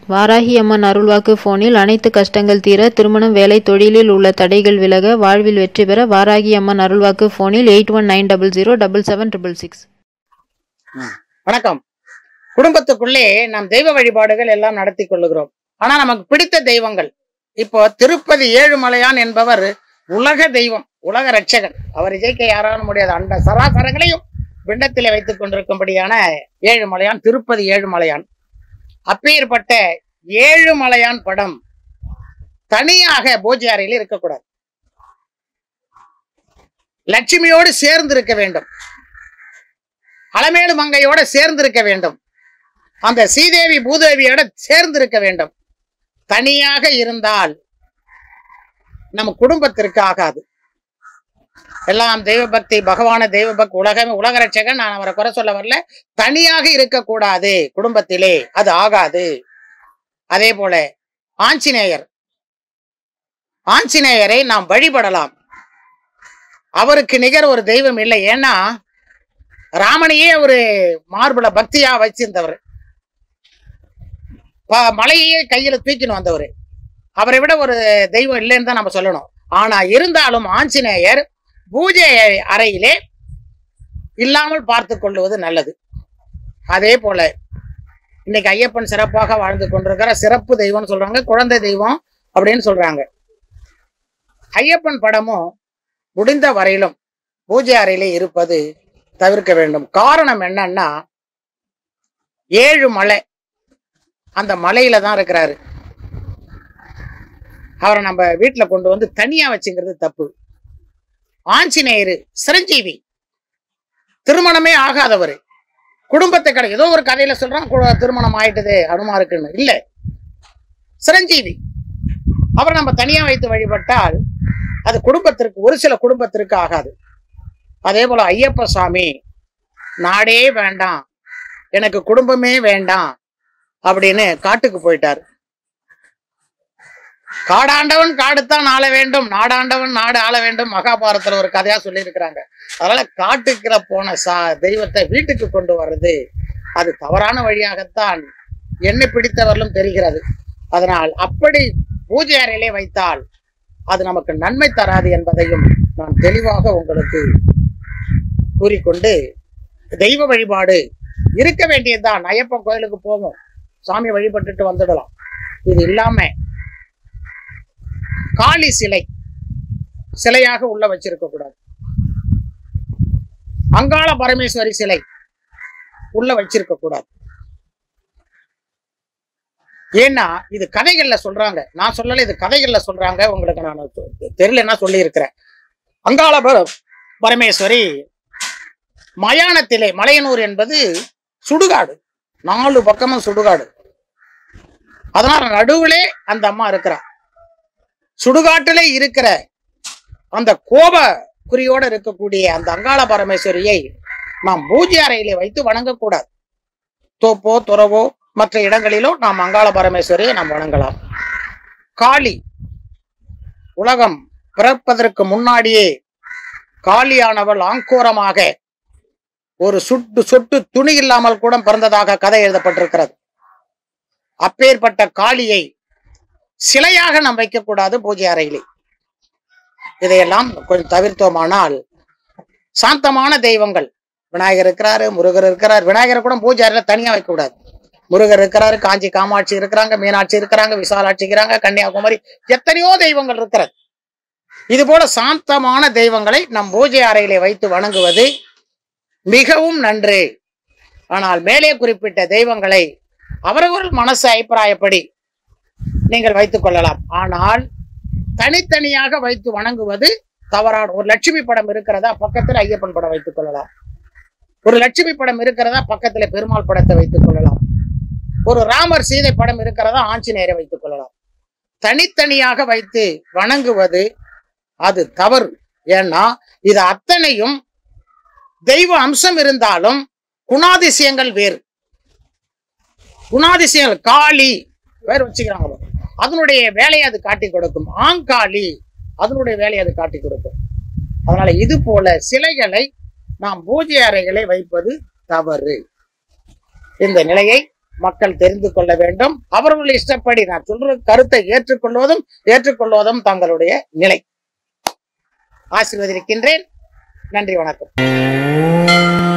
வாராகி அம்மன் அருள்வாக்கு போனில் அனைத்து கஷ்டங்கள் தீர திருமணம் வேலை தொழிலில் உள்ள தடைகள் விலக வாழ்வில் வெற்றி பெற வாராகி அம்மன் அருள்வாக்கு போனில் eight one nine double zero double seven triple six வணக்கம் குடும்பத்துக்குள்ளே நாம் தெய்வ வழிபாடுகள் எல்லாம் நடத்தி கொள்ளுகிறோம் ஆனா நமக்கு பிடித்த தெய்வங்கள் இப்போ திருப்பதி ஏழுமலையான் என்பவர் உலக தெய்வம் உலக ரட்சகன் அவர் ஜெயிக்க யாராலும் முடியாது அந்த சராசரங்களையும் பிண்டத்திலே வைத்துக் கொண்டிருக்கும்படியான ஏழுமலையான் திருப்பதி ஏழுமலையான் அப்பேற்பட்ட ஏழுமலையான் படம் தனியாக பூஜை அறையில் இருக்கக்கூடாது லட்சுமியோடு சேர்ந்து இருக்க வேண்டும் அலமேலு மங்கையோட சேர்ந்து இருக்க வேண்டும் அந்த சீதேவி பூதேவியோட சேர்ந்து இருக்க வேண்டும் தனியாக இருந்தால் நம்ம குடும்பத்திற்கு ஆகாது எல்லாம் தெய்வ பக்தி பகவான தெய்வ பக்தி உலகமே உலக ரட்சகன் நான் அவரை குறை சொல்ல வரல தனியாக இருக்கக்கூடாது குடும்பத்திலே அது ஆகாது அதே போல ஆஞ்சநேயர் ஆஞ்சநேயரை நாம் வழிபடலாம் அவருக்கு நிகர் ஒரு தெய்வம் இல்லை ஏன்னா ராமனையே ஒரு மார்புல பக்தியா வச்சிருந்தவர் ப- மலையே கையில தூக்கின்னு வந்தவர் அவரை விட ஒரு தெய்வம் இல்லைன்னு தான் நம்ம சொல்லணும் ஆனா இருந்தாலும் ஆஞ்சநேயர் பூஜை அறையிலே இல்லாமல் பார்த்து கொள்வது நல்லது அதே போல இன்னைக்கு ஐயப்பன் சிறப்பாக வாழ்ந்து கொண்டிருக்கிற சிறப்பு தெய்வம்னு சொல்றாங்க குழந்தை தெய்வம் அப்படின்னு சொல்றாங்க ஐயப்பன் படமும் முடிந்த வரையிலும் பூஜை அறையிலே இருப்பது தவிர்க்க வேண்டும் காரணம் என்னன்னா ஏழு மலை அந்த மலையில தான் இருக்கிறாரு அவரை நம்ம வீட்டுல கொண்டு வந்து தனியா வச்சுங்கிறது தப்பு ஆஞ்சநேயர் சிரஞ்சீவி திருமணமே ஆகாதவர் குடும்பத்தை கடை ஏதோ ஒரு கதையில சொல்றான் கு- திருமணம் ஆயிட்டது அனுமாருக்குன்னு இல்ல சிரஞ்சீவி அவரை நம்ம தனியா வைத்து வழிபட்டால் அது குடும்பத்திற்கு ஒரு சில குடும்பத்திற்கு ஆகாது அதே போல ஐயப்ப சாமி நாடே வேண்டாம் எனக்கு குடும்பமே வேண்டாம் அப்படின்னு காட்டுக்கு போயிட்டார் காடாண்டவன் காடுத்தான் ஆள வேண்டும் நாடாண்டவன் நாடு ஆள வேண்டும் மகாபாரதத்துல ஒரு கதையா சொல்லியிருக்கிறாங்க அதனால காட்டுக்குற போன சா தெய்வத்தை வீட்டுக்கு கொண்டு வர்றது அது தவறான வழியாகத்தான் என்னை பிடித்தவர்களும் தெரிகிறது அதனால் அப்படி பூஜை அறையிலே வைத்தால் அது நமக்கு நன்மை தராது என்பதையும் நான் தெளிவாக உங்களுக்கு கூறிக்கொண்டு தெய்வ வழிபாடு இருக்க வேண்டியதுதான் ஐயப்பன் கோயிலுக்கு போவோம் சாமி வழிபட்டுட்டு வந்துடலாம் இது இல்லாம காளி சிலை சிலையாக உள்ள வச்சிருக்க கூடாது அங்காள பரமேஸ்வரி சிலை உள்ள வச்சிருக்க கூடாது ஏன்னா இது கதைகள்ல சொல்றாங்க நான் சொல்லல இது கதைகள்ல சொல்றாங்க உங்களுக்கு நான் தெ- தெரியலன்னா சொல்லி இருக்கிறேன் அங்காள பர- பரமேஸ்வரி மயானத்திலே மலையனூர் என்பது சுடுகாடு நாலு பக்கமும் சுடுகாடு அதனால நடுவிலே அந்த அம்மா இருக்கிறா சுடுகாட்டிலே இருக்கிற அந்த கோப குறியோட இருக்கக்கூடிய அந்த அங்காள பரமேஸ்வரியை நாம் பூஜை அறையிலே வைத்து வணங்கக்கூடாது தோப்போ துறவோ மற்ற இடங்களிலோ நாம் அங்காள பரமேஸ்வரியை நாம் வணங்கலாம் காளி உலகம் பிறப்பதற்கு முன்னாடியே காளியானவள் ஆங்கோரமாக ஒரு சுட்டு சொட்டு துணி இல்லாமல் கூட பிறந்ததாக கதை எழுதப்பட்டிருக்கிறது அப்பேற்பட்ட காளியை சிலையாக நாம் வைக்கக்கூடாது பூஜை அறையிலே இதையெல்லாம் கொஞ்சம் தவிர்த்தோமானால் சாந்தமான தெய்வங்கள் விநாயகர் இருக்கிறாரு முருகர் இருக்கிறார் விநாயகரை கூட பூஜை அறையில தனியா வைக்கக்கூடாது முருகர் இருக்கிறாரு காஞ்சி காமாட்சி இருக்கிறாங்க மீனாட்சி இருக்கிறாங்க விசாலாட்சி இருக்கிறாங்க கன்னியாகுமரி எத்தனையோ தெய்வங்கள் இருக்கிறது இது போல சாந்தமான தெய்வங்களை நம் பூஜை அறையிலே வைத்து வணங்குவது மிகவும் நன்று ஆனால் மேலே குறிப்பிட்ட தெய்வங்களை அவரவர் மனசு அபிப்பிராயப்படி நீங்கள் வைத்துக் கொள்ளலாம் ஆனால் தனித்தனியாக வைத்து வணங்குவது தவறான ஒரு லட்சுமி படம் இருக்கிறதா பக்கத்துல ஐயப்பன் படம் வைத்துக் கொள்ளலாம் ஒரு லட்சுமி படம் இருக்கிறதா பக்கத்துல பெருமாள் படத்தை வைத்துக் கொள்ளலாம் ஒரு ராமர் சீதை படம் இருக்கிறதா ஆஞ்சநேயரை வைத்துக் கொள்ளலாம் தனித்தனியாக வைத்து வணங்குவது அது தவறு ஏன்னா இது அத்தனையும் தெய்வ அம்சம் இருந்தாலும் குணாதிசயங்கள் வேறு குணாதிசயங்கள் காளி வேறு வச்சுக்கிறாங்க பாரு. அதனுடைய வேலையை அது காட்டி கொடுக்கும் ஆங்காளி அதனுடைய வேலையை அது காட்டி கொடுக்கும் அதனால இது போல சிலைகளை நாம் பூஜை அறைகளை வைப்பது தவறு இந்த நிலையை மக்கள் தெரிந்து கொள்ள வேண்டும் அவர்களுடைய இஷ்டப்படி நான் சொல்ற கருத்தை ஏற்றுக்கொள்வதும் ஏற்றுக்கொள்வதும் தங்களுடைய நிலை ஆசீர்வதிக்கின்றேன் நன்றி வணக்கம்